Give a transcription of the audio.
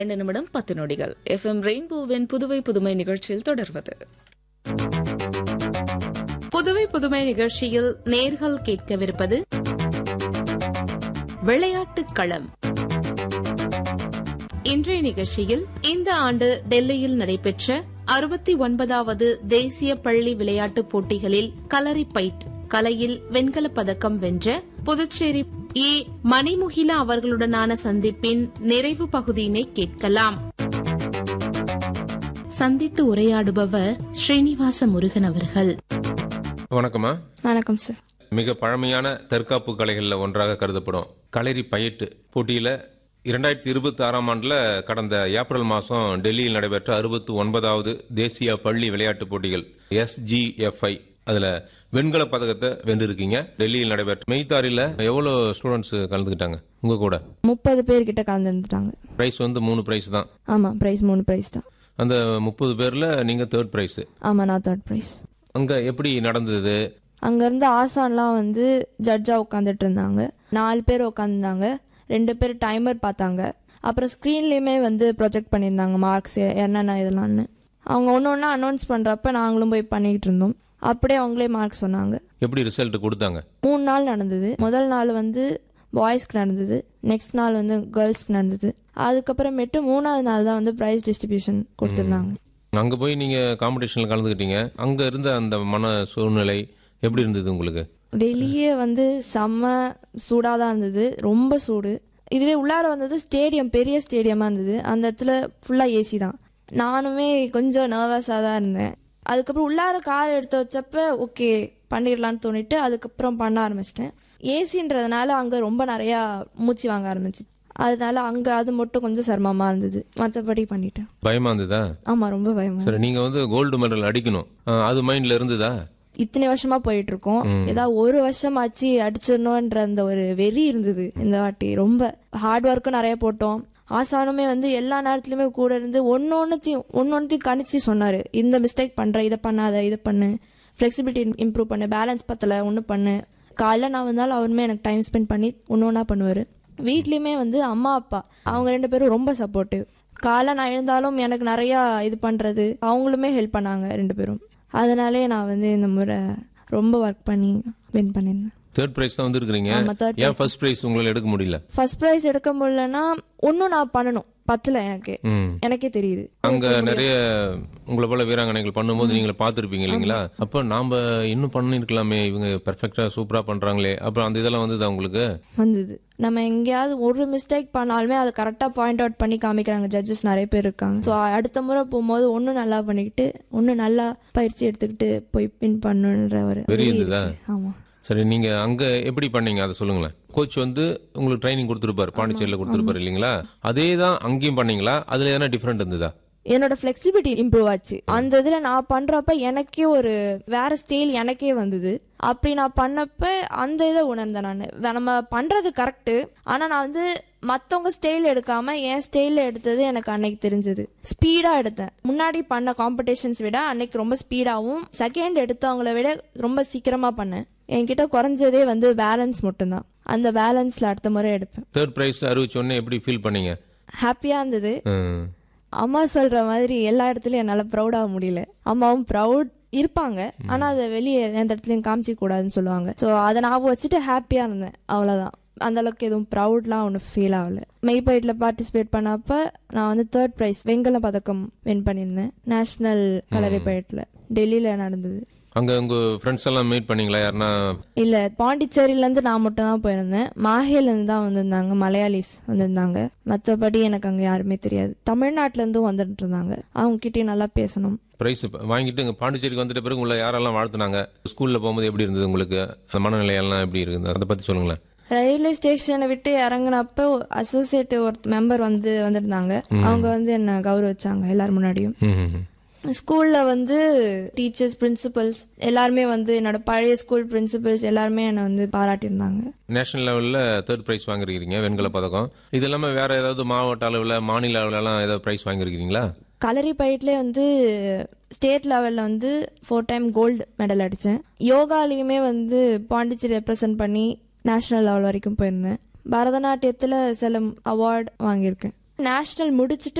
இரண்டு நிமிடம் பத்து நொடிகள் எஃப்எம் ரெயின்போவின் புதுவை புதுமை நிகழ்ச்சியில் தொடர்வது புதுவை புதுமை நிகழ்ச்சியில் நேர்கள் கேட்கவிருப்பது விளையாட்டுக் களம் இன்றைய நிகழ்ச்சியில் இந்த ஆண்டு டெல்லியில் நடைபெற்ற அறுபத்தி ஒன்பதாவது தேசிய பள்ளி விளையாட்டுப் போட்டிகளில் கலரி பைட் கலையில் வெண்கலப் பதக்கம் வென்ற புதுச்சேரி ஏ மணிமுகிலா அவர்களுடனான சந்திப்பின் நிறைவு பகுதியினை கேட்கலாம் சந்தித்து உரையாடுபவர் ஸ்ரீனிவாச முருகன் அவர்கள் வணக்கம்மா வணக்கம் சார் மிக பழமையான தற்காப்பு கலைகளில் ஒன்றாக கருதப்படும் களரி பயிட்டு போட்டியில் இரண்டாயிரத்தி இருபத்தி ஆறாம் ஆண்டில் கடந்த ஏப்ரல் மாதம் டெல்லியில் நடைபெற்ற அறுபத்தி ஒன்பதாவது தேசிய பள்ளி விளையாட்டுப் போட்டிகள் எஸ்ஜிஎஃப்ஐ அதில் வெண்கல பதக்கத்தை வென்றிருக்கீங்க டெல்லியில் நடைபெற்ற மெய்தாரியில் எவ்வளோ ஸ்டூடெண்ட்ஸ் கலந்துக்கிட்டாங்க உங்கள் கூட முப்பது பேர்கிட்ட கலந்துட்டாங்க ப்ரைஸ் வந்து மூணு ப்ரைஸ் தான் ஆமாம் ப்ரைஸ் மூணு ப்ரைஸ் தான் அந்த முப்பது பேரில் நீங்கள் தேர்ட் ப்ரைஸு ஆமாம் நான் தேர்ட் ப்ரைஸ் அங்கே எப்படி நடந்தது அங்கேருந்து ஆசான்லாம் வந்து ஜட்ஜாக உட்காந்துட்டு இருந்தாங்க நாலு பேர் உட்காந்துருந்தாங்க ரெண்டு பேர் டைமர் பார்த்தாங்க அப்புறம் ஸ்க்ரீன்லேயுமே வந்து ப்ரொஜெக்ட் பண்ணியிருந்தாங்க மார்க்ஸ் என்னென்ன இதெல்லாம்னு அவங்க ஒன்று ஒன்றா அனௌன்ஸ் பண்ணுறப்ப நாங்களும் போய் பண்ணிக்கிட்டு இருந்தோம் அப்படியே அவங்களே மார்க் சொன்னாங்க எப்படி ரிசல்ட் கொடுத்தாங்க மூணு நாள் நடந்தது முதல் நாள் வந்து பாய்ஸ்க்கு நடந்தது நெக்ஸ்ட் நாள் வந்து கேர்ள்ஸ்க்கு நடந்தது அதுக்கப்புறமேட்டு மூணாவது நாள் தான் வந்து ப்ரைஸ் டிஸ்ட்ரிபியூஷன் கொடுத்துருந்தாங்க அங்கே போய் நீங்கள் காம்படிஷனில் கலந்துக்கிட்டீங்க அங்கே இருந்த அந்த மன சூழ்நிலை எப்படி இருந்தது உங்களுக்கு வெளியே வந்து செம்ம சூடாக தான் இருந்தது ரொம்ப சூடு இதுவே உள்ளார வந்தது ஸ்டேடியம் பெரிய ஸ்டேடியமாக இருந்தது அந்த இடத்துல ஃபுல்லாக ஏசி தான் நானுமே கொஞ்சம் நர்வஸாக தான் இருந்தேன் அதுக்கப்புறம் உள்ளார கார் எடுத்து வச்சப்ப ஓகே பண்ணிடலான்னு தோணிட்டு அதுக்கப்புறம் பண்ண ஆரம்பிச்சிட்டேன் ஏசின்றதுனால அங்கே ரொம்ப நிறையா மூச்சு வாங்க ஆரம்பிச்சு அதனால அங்கே அது மட்டும் கொஞ்சம் சிரமமாக இருந்தது மற்றபடி பண்ணிட்டேன் பயமா இருந்ததா ஆமாம் ரொம்ப பயமா சரி நீங்கள் வந்து கோல்டு மெடல் அடிக்கணும் அஹ், அது மைண்டில் இருந்ததா இத்தனை வருஷமா போயிட்டு இருக்கோம் ஏதாவது ஒரு வருஷமாச்சு அடிச்சிடணும்ன்ற அந்த ஒரு வெறி இருந்தது இந்த வாட்டி ரொம்ப ஹார்ட் ஒர்க்கும் நிறைய போட்டோம் ஆசானுமே வந்து எல்லா நேரத்துலயுமே கூட இருந்து ஒன்னு ஒன்னுத்தையும் ஒன்னு ஒன்னுத்தையும் கணிச்சு சொன்னாரு இந்த மிஸ்டேக் பண்ற இதை பண்ணாத இதை பண்ணு ஃபிளெக்சிபிலிட்டி இம்ப்ரூவ் பண்ணு பேலன்ஸ் பத்தல ஒன்று பண்ணு காலைல நான் வந்தாலும் அவருமே எனக்கு டைம் ஸ்பெண்ட் பண்ணி ஒன்று ஒன்றா பண்ணுவார் வீட்லேயுமே வந்து அம்மா அப்பா அவங்க ரெண்டு பேரும் ரொம்ப சப்போர்ட்டிவ் காலைல நான் எழுந்தாலும் எனக்கு நிறையா இது பண்ணுறது அவங்களுமே ஹெல்ப் பண்ணாங்க ரெண்டு பேரும் அதனாலே நான் வந்து இந்த முறை ரொம்ப ஒர்க் பண்ணி வின் பண்ணியிருந்தேன் தேர்ட் ப்ரைஸ் தான் வந்திருக்கிறீங்க ஆமா, third ஏன் ஃபர்ஸ்ட் ப்ரைஸ் உங்களால் எடுக்க முடியல ஃபர்ஸ்ட் ப்ரைஸ் எடுக்க முடியலன்னா ஒன்றும் நான் பண்ணணும் பத்தல எனக்கு ம் எனக்கே தெரியுது அங்க நிறைய உங்களை போல வீராங்கனைகள் பண்ணும்போது நீங்க பார்த்துருப்பீங்க இல்லைங்களா அப்ப நாம இன்னும் பண்ணிருக்கலாமே இவங்க பெர்ஃபெக்டா சூப்பரா பண்றாங்களே அப்புறம் அந்த இதெல்லாம் வந்ததா உங்களுக்கு வந்தது நம்ம எங்கேயாவது ஒரு மிஸ்டேக் பண்ணாலுமே அதை கரெக்டாக பாயிண்ட் அவுட் பண்ணி காமிக்கிறாங்க ஜட்ஜஸ் நிறைய பேர் இருக்காங்க ஸோ அடுத்த முறை போகும்போது ஒன்றும் நல்லா பண்ணிக்கிட்டு ஒன்றும் நல்லா பயிற்சி எடுத்துக்கிட்டு போய் பின் பண்ணுன்ற ஒரு வெறி இருந்ததா ஆமாம் சரி நீங்க அங்க எப்படி பண்ணீங்க அதை சொல்லுங்களேன் கோச் வந்து உங்களுக்கு ட்ரைனிங் கொடுத்துருப்பாரு பாண்டிச்சேரியில கொடுத்துருப்பாரு இல்லைங்களா அதே தான் அங்கேயும் பண்ணீங்களா அதுல எதனா டிஃப்ரெண்ட் இருந்ததா என்னோட ஃப்ளெக்சிபிலிட்டி இம்ப்ரூவ் ஆச்சு அந்த இதில் நான் பண்ணுறப்ப எனக்கே ஒரு வேற ஸ்டைல் எனக்கே வந்தது அப்படி நான் பண்ணப்ப அந்த இதை உணர்ந்தேன் நான் நம்ம பண்ணுறது கரெக்டு ஆனால் நான் வந்து மற்றவங்க ஸ்டைல் எடுக்காம என் ஸ்டைலில் எடுத்தது எனக்கு அன்னைக்கு தெரிஞ்சது ஸ்பீடாக எடுத்தேன் முன்னாடி பண்ண காம்படிஷன்ஸ் விட அன்னைக்கு ரொம்ப ஸ்பீடாகவும் செகண்ட் எடுத்தவங்கள விட ரொம்ப சீக்கிரமாக பண்ணேன் என்கிட்ட குறைஞ்சதே வந்து பேலன்ஸ் மட்டும்தான் அந்த பேலன்ஸில் அடுத்த முறை எடுப்பேன் தேர்ட் பிரைஸ் அறிவிச்ச உடனே எப்படி ஃபீல் பண்ணீங்க ஹாப்பியாக இருந்தது ம். அம்மா சொல்ற மாதிரி எல்லா இடத்துலயும் என்னால ப்ரௌட் ஆக முடியல அம்மாவும் ப்ரௌட் இருப்பாங்க ஆனா அதை வெளியே எந்த இடத்துலயும் காமிச்சிக்க கூடாதுன்னு சொல்லுவாங்க ஸோ அதை ஞாபகம் வச்சுட்டு ஹாப்பியா இருந்தேன் அவ்வளவுதான் அந்த அளவுக்கு எதுவும் ப்ரௌட்லாம் ஒன்றும் ஃபீல் ஆகல மெய்பயிட்டில் பார்ட்டிசிபேட் பண்ணப்ப நான் வந்து தேர்ட் ப்ரைஸ் வெண்கல பதக்கம் வின் பண்ணியிருந்தேன் நேஷனல் கலரி பயிட்டில் டெல்லியில் நடந்தது அங்க உங்க ஃப்ரெண்ட்ஸ் எல்லாம் மீட் பண்ணீங்களா யாருன்னா இல்ல பாண்டிச்சேரியில இருந்து நான் மட்டும் தான் போயிருந்தேன் மாஹேல இருந்து தான் வந்திருந்தாங்க மலையாளிஸ் வந்திருந்தாங்க மற்றபடி எனக்கு அங்க யாருமே தெரியாது தமிழ்நாட்டுல இருந்தும் வந்துட்டு இருந்தாங்க அவங்க கிட்டயும் நல்லா பேசணும் பிரைஸ் வாங்கிட்டு இங்க பாண்டிச்சேரிக்கு வந்துட்ட பிறகு உங்களை யாரெல்லாம் வாழ்த்துனாங்க ஸ்கூல்ல போகும்போது எப்படி இருந்தது உங்களுக்கு அந்த மனநிலையெல்லாம் எப்படி இருக்குது அதை பத்தி சொல்லுங்களேன் ரயில்வே ஸ்டேஷனை விட்டு இறங்குனப்ப அசோசியேட் ஒரு மெம்பர் வந்து வந்திருந்தாங்க அவங்க வந்து என்ன கௌரவிச்சாங்க எல்லார் முன்னாடியும் ம், ம், ம். ஸ்கூல்ல வந்து டீச்சர்ஸ் பிரின்சிபல்ஸ் எல்லாருமே வந்து என்னோட பழைய ஸ்கூல் பிரின்சிபல்ஸ் எல்லாருமே என்னை வந்து பாராட்டியிருந்தாங்க நேஷனல் லெவல்ல தேர்ட் பிரைஸ் வாங்கிருக்கீங்க வெண்கல பதக்கம் இது இல்லாம வேற ஏதாவது மாவட்ட அளவுல மாநில அளவுல ஏதாவது பிரைஸ் வாங்கிருக்கீங்களா கலரி பயிட்லேயே வந்து ஸ்டேட் லெவலில் வந்து ஃபோர் டைம் கோல்டு மெடல் அடித்தேன் யோகாலையுமே வந்து பாண்டிச்சேரி ரெப்ரசன்ட் பண்ணி நேஷ்னல் லெவல் வரைக்கும் போயிருந்தேன் பரதநாட்டியத்தில் சில அவார்ட் வாங்கியிருக்கேன் நேஷனல் முடிச்சுட்டு